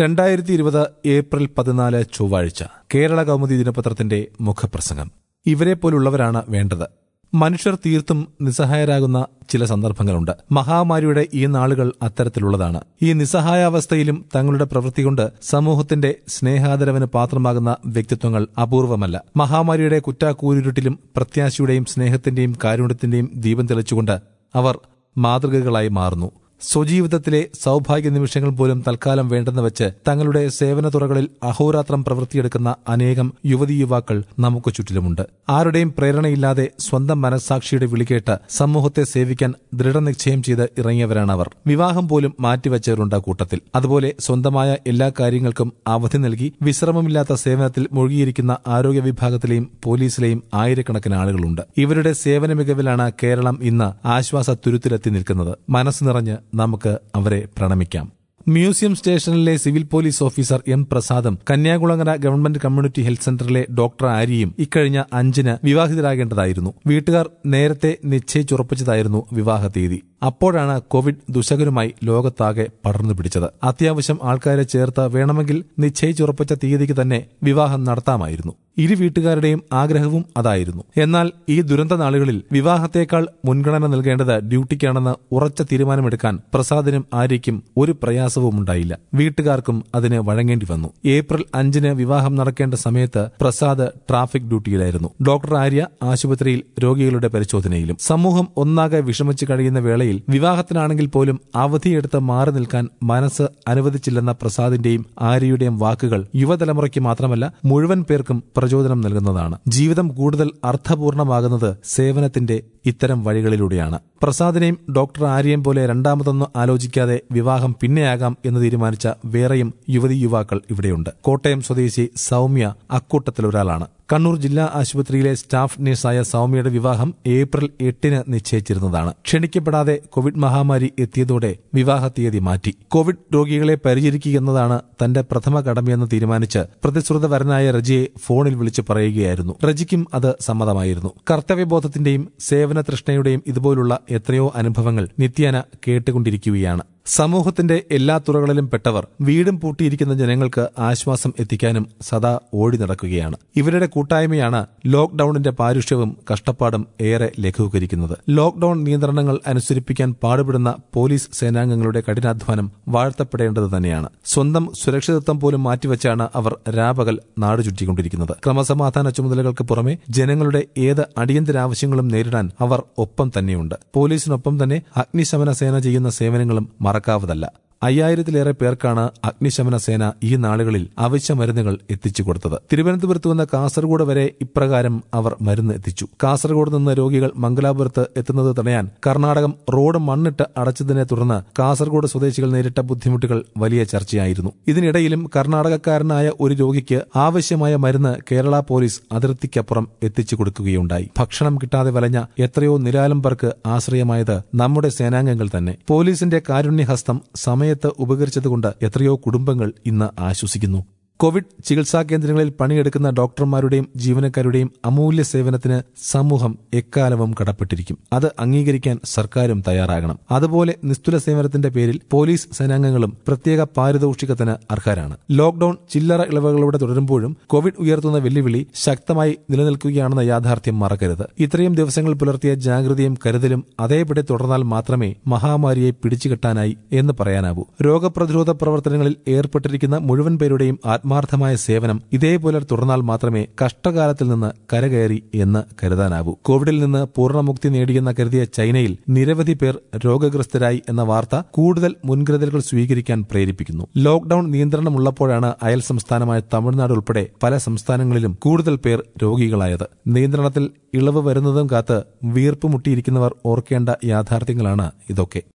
രണ്ടായിരത്തി ഇരുപത് ഏപ്രിൽ പതിനാല് ചൊവ്വാഴ്ച കേരള കൗമുദി ദിനപത്രത്തിന്റെ മുഖപ്രസംഗം ഇവരെ പോലുള്ളവരാണ് വേണ്ടത് മനുഷ്യർ തീർത്തും നിസ്സഹായരാകുന്ന ചില സന്ദർഭങ്ങളുണ്ട് മഹാമാരിയുടെ ഈ നാളുകൾ അത്തരത്തിലുള്ളതാണ് ഈ നിസ്സഹായാവസ്ഥയിലും തങ്ങളുടെ പ്രവൃത്തി കൊണ്ട് സമൂഹത്തിന്റെ സ്നേഹാദരവിന് പാത്രമാകുന്ന വ്യക്തിത്വങ്ങൾ അപൂർവമല്ല മഹാമാരിയുടെ കുറ്റാക്കൂരുരുട്ടിലും പ്രത്യാശയുടെയും സ്നേഹത്തിന്റെയും കാരുണ്യത്തിന്റെയും ദീപം തെളിച്ചുകൊണ്ട് അവർ മാതൃകകളായി മാറുന്നു സ്വജീവിതത്തിലെ സൗഭാഗ്യ നിമിഷങ്ങൾ പോലും തൽക്കാലം വേണ്ടെന്ന് വെച്ച് തങ്ങളുടെ സേവന തുറകളിൽ അഹോരാത്രം പ്രവൃത്തിയെടുക്കുന്ന അനേകം യുവതി യുവാക്കൾ നമുക്ക് ചുറ്റിലുമുണ്ട് ആരുടെയും പ്രേരണയില്ലാതെ സ്വന്തം മനസ്സാക്ഷിയുടെ വിളികേട്ട് സമൂഹത്തെ സേവിക്കാൻ ദൃഢനിശ്ചയം ചെയ്ത് ഇറങ്ങിയവരാണ് അവർ വിവാഹം പോലും മാറ്റിവെച്ചവരുണ്ട് കൂട്ടത്തിൽ അതുപോലെ സ്വന്തമായ എല്ലാ കാര്യങ്ങൾക്കും അവധി നൽകി വിശ്രമമില്ലാത്ത സേവനത്തിൽ മുഴുകിയിരിക്കുന്ന ആരോഗ്യ വിഭാഗത്തിലെയും പോലീസിലെയും ആയിരക്കണക്കിന് ആളുകളുണ്ട് ഇവരുടെ സേവന മികവിലാണ് കേരളം ഇന്ന് ആശ്വാസ തുരുത്തിലെത്തി നിൽക്കുന്നത് മനസ്സ് നിറഞ്ഞ് നമുക്ക് അവരെ പ്രണമിക്കാം മ്യൂസിയം സ്റ്റേഷനിലെ സിവിൽ പോലീസ് ഓഫീസർ എം പ്രസാദും കന്യാകുളങ്ങര ഗവൺമെന്റ് കമ്മ്യൂണിറ്റി ഹെൽത്ത് സെന്ററിലെ ഡോക്ടർ ആര്യയും ഇക്കഴിഞ്ഞ അഞ്ചിന് വിവാഹിതരാകേണ്ടതായിരുന്നു വീട്ടുകാർ നേരത്തെ നിശ്ചയിച്ചുറപ്പിച്ചതായിരുന്നു വിവാഹ തീയതി അപ്പോഴാണ് കോവിഡ് ദുശകരമായി ലോകത്താകെ പടർന്നു പിടിച്ചത് അത്യാവശ്യം ആൾക്കാരെ ചേർത്ത് വേണമെങ്കിൽ നിശ്ചയിച്ചുറപ്പിച്ച തീയതിക്ക് തന്നെ വിവാഹം നടത്താമായിരുന്നു ഇരു വീട്ടുകാരുടെയും ആഗ്രഹവും അതായിരുന്നു എന്നാൽ ഈ ദുരന്ത നാളുകളിൽ വിവാഹത്തേക്കാൾ മുൻഗണന നൽകേണ്ടത് ഡ്യൂട്ടിക്കാണെന്ന് ഉറച്ച തീരുമാനമെടുക്കാൻ പ്രസാദിനും ആര്യയ്ക്കും ഒരു പ്രയാസവും ഉണ്ടായില്ല വീട്ടുകാർക്കും അതിന് വഴങ്ങേണ്ടി വന്നു ഏപ്രിൽ അഞ്ചിന് വിവാഹം നടക്കേണ്ട സമയത്ത് പ്രസാദ് ട്രാഫിക് ഡ്യൂട്ടിയിലായിരുന്നു ഡോക്ടർ ആര്യ ആശുപത്രിയിൽ രോഗികളുടെ പരിശോധനയിലും സമൂഹം ഒന്നാകെ വിഷമിച്ച് കഴിയുന്ന വേളയിൽ വിവാഹത്തിനാണെങ്കിൽ പോലും അവധിയെടുത്ത് മാറി നിൽക്കാൻ മനസ്സ് അനുവദിച്ചില്ലെന്ന പ്രസാദിന്റെയും ആര്യയുടെയും വാക്കുകൾ യുവതലമുറയ്ക്ക് മാത്രമല്ല മുഴുവൻ പേർക്കും പ്രചോദനം നൽകുന്നതാണ് ജീവിതം കൂടുതൽ അർത്ഥപൂർണമാകുന്നത് സേവനത്തിന്റെ ഇത്തരം വഴികളിലൂടെയാണ് പ്രസാദിനെയും ഡോക്ടർ ആര്യയും പോലെ രണ്ടാമതൊന്നും ആലോചിക്കാതെ വിവാഹം പിന്നെയാകാം എന്ന് തീരുമാനിച്ച വേറെയും യുവതി യുവാക്കൾ ഇവിടെയുണ്ട് കോട്ടയം സ്വദേശി സൗമ്യ അക്കൂട്ടത്തിലൊരാളാണ് കണ്ണൂർ ജില്ലാ ആശുപത്രിയിലെ സ്റ്റാഫ് നഴ്സായ സൗമ്യയുടെ വിവാഹം ഏപ്രിൽ എട്ടിന് നിശ്ചയിച്ചിരുന്നതാണ് ക്ഷണിക്കപ്പെടാതെ കോവിഡ് മഹാമാരി എത്തിയതോടെ വിവാഹ തീയതി മാറ്റി കോവിഡ് രോഗികളെ പരിചരിക്കുകയെന്നതാണ് തന്റെ പ്രഥമ കടമയെന്ന് തീരുമാനിച്ച് പ്രതിശ്രുതവരനായ റജിയെ ഫോണിൽ വിളിച്ചു പറയുകയായിരുന്നു റജിക്കും അത് സമ്മതമായിരുന്നു കർത്തവ്യബോധത്തിന്റെയും സേവന തൃഷ്ണയുടെയും ഇതുപോലുള്ള എത്രയോ അനുഭവങ്ങൾ നിത്യേന കേട്ടുകൊണ്ടിരിക്കുകയാണ് സമൂഹത്തിന്റെ എല്ലാ തുറകളിലും പെട്ടവർ വീടും പൂട്ടിയിരിക്കുന്ന ജനങ്ങൾക്ക് ആശ്വാസം എത്തിക്കാനും സദാ ഓടി നടക്കുകയാണ് ഇവരുടെ കൂട്ടായ്മയാണ് ലോക്ഡൌണിന്റെ പാരുഷ്യവും കഷ്ടപ്പാടും ഏറെ ലഘൂകരിക്കുന്നത് ലോക്ഡൌൺ നിയന്ത്രണങ്ങൾ അനുസരിപ്പിക്കാൻ പാടുപെടുന്ന പോലീസ് സേനാംഗങ്ങളുടെ കഠിനാധ്വാനം വാഴ്ത്തപ്പെടേണ്ടത് തന്നെയാണ് സ്വന്തം സുരക്ഷിതത്വം പോലും മാറ്റിവെച്ചാണ് അവർ രാപകൽ നാട് ചുറ്റിക്കൊണ്ടിരിക്കുന്നത് ക്രമസമാധാന ചുമതലകൾക്ക് പുറമെ ജനങ്ങളുടെ ഏത് അടിയന്തരാവശ്യങ്ങളും നേരിടാൻ അവർ ഒപ്പം തന്നെയുണ്ട് പോലീസിനൊപ്പം തന്നെ അഗ്നിശമന സേന ചെയ്യുന്ന സേവനങ്ങളും മറക്കാവതല്ല അയ്യായിരത്തിലേറെ പേർക്കാണ് അഗ്നിശമന സേന ഈ നാളുകളിൽ അവശ്യ മരുന്നുകൾ എത്തിച്ചു കൊടുത്തത് തിരുവനന്തപുരത്ത് നിന്ന് കാസർഗോഡ് വരെ ഇപ്രകാരം അവർ മരുന്ന് എത്തിച്ചു കാസർഗോഡ് നിന്ന് രോഗികൾ മംഗലാപുരത്ത് എത്തുന്നത് തടയാൻ കർണാടകം റോഡ് മണ്ണിട്ട് അടച്ചതിനെ തുടർന്ന് കാസർഗോഡ് സ്വദേശികൾ നേരിട്ട ബുദ്ധിമുട്ടുകൾ വലിയ ചർച്ചയായിരുന്നു ഇതിനിടയിലും കർണാടകക്കാരനായ ഒരു രോഗിക്ക് ആവശ്യമായ മരുന്ന് കേരള പോലീസ് അതിർത്തിക്കപ്പുറം എത്തിച്ചു കൊടുക്കുകയുണ്ടായി ഭക്ഷണം കിട്ടാതെ വലഞ്ഞ എത്രയോ നിരാലംബർക്ക് ആശ്രയമായത് നമ്മുടെ സേനാംഗങ്ങൾ തന്നെ പോലീസിന്റെ കാരുണ്യഹസ്തം സമയ സമയത്ത് ഉപകരിച്ചതുകൊണ്ട് എത്രയോ കുടുംബങ്ങൾ ഇന്ന് ആശ്വസിക്കുന്നു കോവിഡ് ചികിത്സാ കേന്ദ്രങ്ങളിൽ പണിയെടുക്കുന്ന ഡോക്ടർമാരുടെയും ജീവനക്കാരുടെയും അമൂല്യ സേവനത്തിന് സമൂഹം എക്കാലവും കടപ്പെട്ടിരിക്കും അത് അംഗീകരിക്കാൻ സർക്കാരും തയ്യാറാകണം അതുപോലെ നിസ്തുല സേവനത്തിന്റെ പേരിൽ പോലീസ് സേനാംഗങ്ങളും പ്രത്യേക പാരിതോഷികത്തിന് അർഹരാണ് ലോക്ഡൌൺ ചില്ലറ ഇളവുകളോടെ തുടരുമ്പോഴും കോവിഡ് ഉയർത്തുന്ന വെല്ലുവിളി ശക്തമായി നിലനിൽക്കുകയാണെന്ന യാഥാർത്ഥ്യം മറക്കരുത് ഇത്രയും ദിവസങ്ങൾ പുലർത്തിയ ജാഗ്രതയും കരുതലും അതേപടി തുടർന്നാൽ മാത്രമേ മഹാമാരിയെ പിടിച്ചുകെട്ടാനായി എന്ന് പറയാനാവൂ രോഗപ്രതിരോധ പ്രവർത്തനങ്ങളിൽ ഏർപ്പെട്ടിരിക്കുന്ന മുഴുവൻ പേരുടെയും ആത്മ ആത്മാർത്ഥമായ സേവനം ഇതേപോലെ തുടർന്നാൽ മാത്രമേ കഷ്ടകാലത്തിൽ നിന്ന് കരകയറി എന്ന് കരുതാനാവൂ കോവിഡിൽ നിന്ന് പൂർണ്ണമുക്തി നേടിയെന്ന് കരുതിയ ചൈനയിൽ നിരവധി പേർ രോഗഗ്രസ്തരായി എന്ന വാർത്ത കൂടുതൽ മുൻകരുതലുകൾ സ്വീകരിക്കാൻ പ്രേരിപ്പിക്കുന്നു ലോക്ഡൌൺ നിയന്ത്രണമുള്ളപ്പോഴാണ് അയൽ സംസ്ഥാനമായ തമിഴ്നാട് ഉൾപ്പെടെ പല സംസ്ഥാനങ്ങളിലും കൂടുതൽ പേർ രോഗികളായത് നിയന്ത്രണത്തിൽ ഇളവ് വരുന്നതും കാത്ത് വീർപ്പ് മുട്ടിയിരിക്കുന്നവർ ഓർക്കേണ്ട യാഥാർത്ഥ്യങ്ങളാണ് ഇതൊക്കെ